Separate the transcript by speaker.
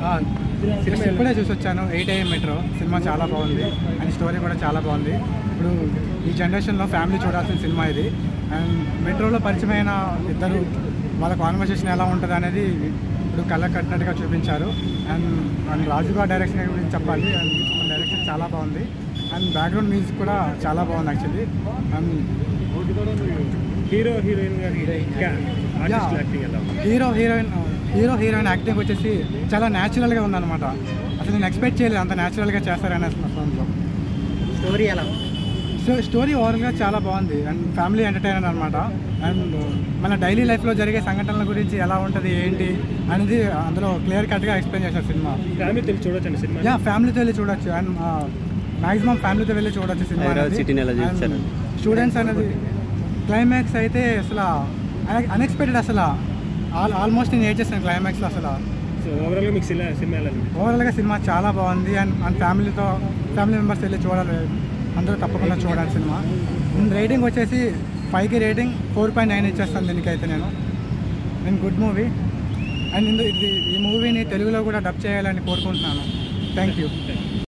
Speaker 1: Cinema ఇప్పుడే చూసి వచ్చాను ఎయిట్ ఏఎం మెట్రో సినిమా చాలా బాగుంది అండ్ స్టోరీ కూడా చాలా బాగుంది ఇప్పుడు ఈ జనరేషన్లో ఫ్యామిలీ చూడాల్సిన సినిమా ఇది అండ్ మెట్రోలో పరిచయమైన ఇద్దరు వాళ్ళ కాన్వర్సేషన్ ఎలా ఉంటుంది అనేది ఇప్పుడు కళ్ళ కట్టినట్టుగా చూపించారు అండ్ అండ్ రాజు గారి డైరెక్షన్ గురించి చెప్పాలి అండ్ డైరెక్షన్ చాలా బాగుంది అండ్ బ్యాక్గ్రౌండ్ మ్యూజిక్ కూడా చాలా బాగుంది యాక్చువల్లీ అండ్
Speaker 2: హీరో హీరోయిన్ గారి ఆర్టిస్ట్ యాక్టింగ్ ఎలా ఉంది
Speaker 1: hero heroine hero heroine acting వచ్చేసి చాలా న్యాచురల్గా ఉందన్నమాట అసలు నేను ఎక్స్పెక్ట్ చేయలేదు అంత న్యాచురల్గా చేస్తారనే ఫోన్లో
Speaker 3: స్టోరీ ఎలా
Speaker 1: సో స్టోరీ ఓవరాల్గా చాలా బాగుంది అండ్ ఫ్యామిలీ ఎంటర్టైనర్ అనమాట అండ్ మన డైలీ లైఫ్లో జరిగే సంఘటనల గురించి ఎలా ఉంటుంది ఏంటి అనేది అందులో క్లియర్ కట్గా ఎక్స్ప్లెయిన్ చేశారు సినిమా
Speaker 2: ఫ్యామిలీ తెలిసి చూడొచ్చండి సినిమా
Speaker 1: యా ఫ్యామిలీతో వెళ్ళి చూడొచ్చు అండ్ మాక్సిమం ఫ్యామిలీతో వెళ్ళి చూడొచ్చు సినిమా
Speaker 4: హైదరాబాద్ సిటీని ఎలా చూపించారు?
Speaker 1: స్టూడెంట్స్ అనేది క్లైమాక్స్ అయితే అసలు అన్ఎక్స్పెక్టెడ్ అసలు ఆల్ ఆల్మోస్ట్ నేను ఏడ్ చేశాను క్లైమాక్స్లో అసలు
Speaker 2: సో ఓవరాల్గా మీకు సినిమా సినిమా ఎలా ఉంది
Speaker 1: ఓవరాల్గా సినిమా చాలా బాగుంది అండ్ అండ్ ఫ్యామిలీతో ఫ్యామిలీ మెంబర్స్ వెళ్ళి చూడాలి అందరూ తప్పకుండా చూడాలి సినిమా రేటింగ్ వచ్చేసి ఫైవ్కి రేటింగ్ ఫోర్ పాయింట్ నైన్ ఇచ్చేస్తాను దీనికైతే నేను నేను గుడ్ మూవీ అండ్ ఇందు ఇది ఈ మూవీని తెలుగులో కూడా డబ్ చేయాలని కోరుకుంటున్నాను థ్యాంక్ యూ